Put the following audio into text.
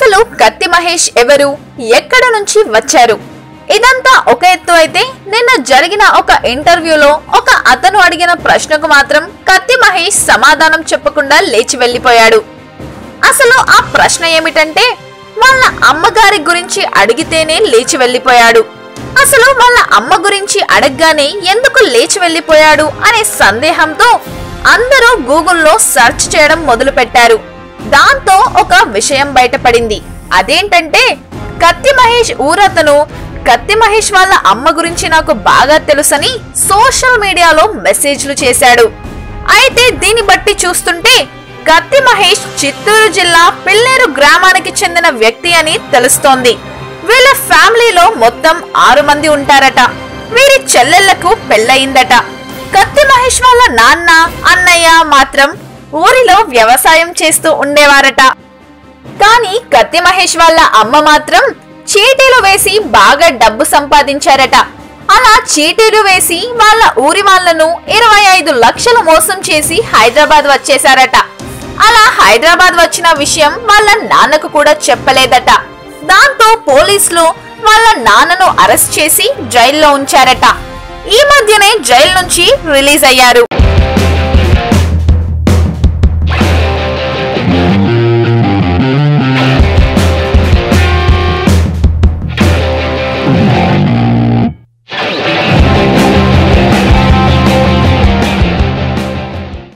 అసలు కత్తి మహేష్ ఎవరు ఎక్కడ నుంచి వచ్చారు ఇదంతా ఒక ఎత్తు అయితే నిన్న జరిగిన ఒక ఇంటర్వ్యూలో ఒక అతను అడిగిన ప్రశ్నకు మాత్రం కత్తి మహేష్ సమాధానం చెప్పకుండా లేచి వెళ్లిపోయాడు అసలు ఆ ప్రశ్న ఏమిటంటే వాళ్ళ అమ్మగారి గురించి అడిగితేనే లేచి వెళ్లిపోయాడు అసలు వాళ్ళ అమ్మ గురించి అడగగానే ఎందుకు లేచి వెళ్లిపోయాడు అనే సందేహంతో అందరూ గూగుల్లో సెర్చ్ చేయడం మొదలు పెట్టారు దాంతో ఒక విషయం బయటపడింది అదేంటంటే కత్తి మహేష్ ఊరతను కత్తి మహేష్ వాళ్ళ అమ్మ గురించి నాకు బాగా తెలుసని సోషల్ మీడియాలో మెసేజ్లు చేశాడు అయితే దీన్ని బట్టి చూస్తుంటే కత్తి మహేష్ చిత్తూరు జిల్లా పిల్లేరు గ్రామానికి చెందిన వ్యక్తి అని తెలుస్తోంది వీళ్ళ ఫ్యామిలీలో మొత్తం ఆరు మంది ఉంటారట వీరి చెల్లెళ్లకు పెళ్ళయిందట కత్తి మహేష్ వాళ్ళ నాన్న అన్నయ్య మాత్రం ఊరిలో వ్యవసాయం చేస్తూ ఉండేవారట కానీ కత్తి మహేష్ వాళ్ళ అమ్మ మాత్రం చీటీలు వేసి బాగా డబ్బు సంపాదించారట అలా చీటీలు వేసి వాళ్ళ ఊరి వాళ్ళను ఇరవై ఐదు లక్షలు మోసం చేసి హైదరాబాద్ వచ్చేశారట అలా హైదరాబాద్ వచ్చిన విషయం వాళ్ళ నాన్నకు కూడా చెప్పలేదట దాంతో పోలీసులు వాళ్ళ నాన్నను అరెస్ట్ చేసి జైల్లో ఉంచారట ఈ మధ్యనే జైలు నుంచి రిలీజ్ అయ్యారు